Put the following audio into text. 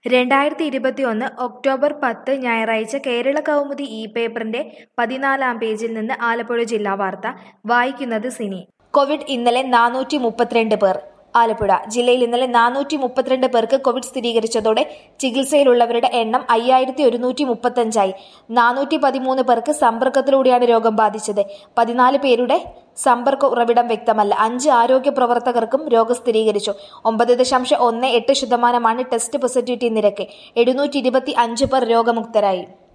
രണ്ടായിരത്തി ഇരുപത്തിയൊന്ന് ഒക്ടോബർ പത്ത് ഞായറാഴ്ച കേരള കൗമുദി ഇ പേപ്പറിന്റെ പതിനാലാം പേജിൽ നിന്ന് ആലപ്പുഴ ജില്ലാ വാർത്ത വായിക്കുന്നത് സിനി കോവിഡ് ഇന്നലെ നാനൂറ്റി മുപ്പത്തിരണ്ട് പേർ ആലപ്പുഴ ജില്ലയിൽ ഇന്നലെ നാനൂറ്റി മുപ്പത്തിരണ്ട് പേർക്ക് കോവിഡ് സ്ഥിരീകരിച്ചതോടെ ചികിത്സയിലുള്ളവരുടെ എണ്ണം അയ്യായിരത്തി ഒരുന്നൂറ്റി മുപ്പത്തഞ്ചായി നാനൂറ്റി പതിമൂന്ന് പേർക്ക് സമ്പർക്കത്തിലൂടെയാണ് രോഗം ബാധിച്ചത് പതിനാല് പേരുടെ സമ്പർക്ക ഉറവിടം വ്യക്തമല്ല അഞ്ച് ആരോഗ്യ പ്രവർത്തകർക്കും രോഗം സ്ഥിരീകരിച്ചു ഒമ്പത് ദശാംശം ഒന്ന് എട്ട് ശതമാനമാണ് ടെസ്റ്റ് പോസിറ്റിവിറ്റി നിരക്ക് എഴുന്നൂറ്റി ഇരുപത്തി അഞ്ച് പേർ രോഗമുക്തരായി